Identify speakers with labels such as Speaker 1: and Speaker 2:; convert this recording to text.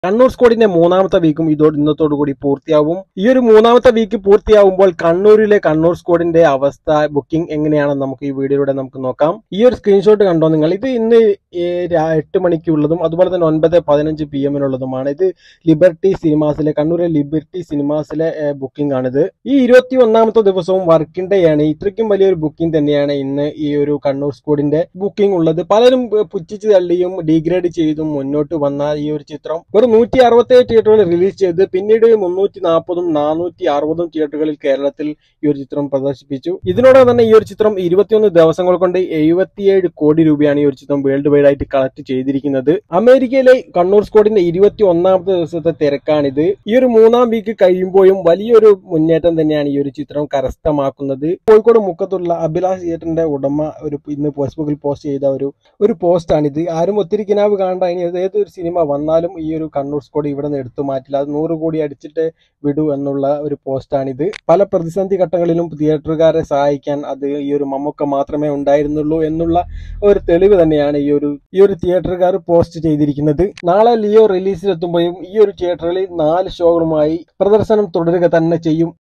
Speaker 1: കണ്ണൂർ സ്ക്വാഡിന്റെ മൂന്നാമത്തെ വീക്കും ഇതോട് ഇന്നത്തോടു കൂടി പൂർത്തിയാവും ഈ ഒരു മൂന്നാമത്തെ വീക്ക് പൂർത്തിയാവുമ്പോൾ കണ്ണൂരിലെ കണ്ണൂർ സ്ക്വാഡിന്റെ അവസ്ഥ ബുക്കിംഗ് എങ്ങനെയാണെന്ന് നമുക്ക് ഈ വീഡിയോയിലൂടെ നമുക്ക് നോക്കാം ഈ ഒരു സ്ക്രീൻഷോട്ട് കണ്ടോ നിങ്ങൾ ഇത് ഇന്ന് ഏ, രാ- എട്ട് മണിക്കുള്ളതും അതുപോലെ തന്നെ ഒൻപത് പതിനഞ്ച് പി എമ്മിനുള്ളതുമാണ് ഇത് ലിബർട്ടി സിനിമാസിലെ കണ്ണൂരിലെ ലിബർട്ടി സിനിമാസിലെ ബുക്കിംഗ് ആണിത് ഈ ഇരുപത്തി ഒന്നാമത്തെ ദിവസവും വർക്കിംഗ് ഡേ ആണ് ഇത്രയ്ക്കും വലിയൊരു ബുക്കിംഗ് തന്നെയാണ് ഇന്ന് ഈ ഒരു കണ്ണൂർ സ്ക്വാഡിന്റെ ബുക്കിംഗ് ഉള്ളത് പലരും ഏ, പുച്ഛിച്ച് തള്ളിയും ഡീഗ്രേഡ് ചെയ്തും മുന്നോട്ട് വന്ന ഈ ഒരു ചിത്രം ഒരു നൂറ്റി അറുപത്തേഴ് തിയേറ്ററുകളിൽ റിലീസ് ചെയ്ത് പിന്നീട് മുന്നൂറ്റി നാൽപ്പതും നാനൂറ്റി അറുപതും തിയേറ്ററുകളിൽ കേരളത്തിൽ ഈ ഒരു ചിത്രം പ്രദർശിപ്പിച്ചു ഇതിനോടൊപ്പം തന്നെ ഈ ഒരു ചിത്രം ഇരുപത്തിയൊന്ന് ദിവസങ്ങൾ കൊണ്ട് എഴുപത്തിയേഴ് കോടി രൂപയാണ് ഈ ഒരു ചിത്രം വേൾഡ് വൈഡ് ആയിട്ട് കളക്ട് ചെയ്തിരിക്കുന്നത് അമേരിക്കയിലെ കണ്ണൂർ സ്ക്വാഡിന്റെ ഇരുപത്തി ഒന്നാമത്തെ ദിവസത്തെ തിരക്കാണിത് ഈ ഒരു മൂന്നാം വീക്ക് കഴിയുമ്പോഴും വലിയൊരു മുന്നേറ്റം തന്നെയാണ് ഈ ഒരു ചിത്രം കരസ്ഥമാക്കുന്നത് കോഴിക്കോട് മുക്കത്തുള്ള അഭിലാഷ് തിയേറ്ററിന്റെ ഉടമ ഒരു ഇന്ന് ഫേസ്ബുക്കിൽ പോസ്റ്റ് ചെയ്ത ഒരു ഒരു പോസ്റ്റാണിത് ആരും ഒത്തിരി കിനാവ് കാണണ്ട ഇനി ഏത് ഏതൊരു സിനിമ വന്നാലും ഈ ഒരു കണ്ണൂർ സ്ക്വാഡ് ഇവിടെ നിന്ന് എടുത്തു മാറ്റില്ല അത് നൂറ് കോടി അടിച്ചിട്ട് വിടൂ എന്നുള്ള ഒരു പോസ്റ്റാണിത് പല പ്രതിസന്ധി ഘട്ടങ്ങളിലും തിയേറ്ററുകാരെ സഹായിക്കാൻ അത് ഈ ഒരു മമ്മൂക്ക മാത്രമേ ഉണ്ടായിരുന്നുള്ളൂ എന്നുള്ള ഒരു തെളിവ് തന്നെയാണ് ഈ ഒരു ഈ ഒരു തിയേറ്ററുകാർ പോസ്റ്റ് ചെയ്തിരിക്കുന്നത് നാളെ ലിയോ റിലീസിലെത്തുമ്പോഴും ഈ ഒരു തിയേറ്ററിൽ നാല് ഷോകളുമായി പ്രദർശനം തുടരുക തന്നെ ചെയ്യും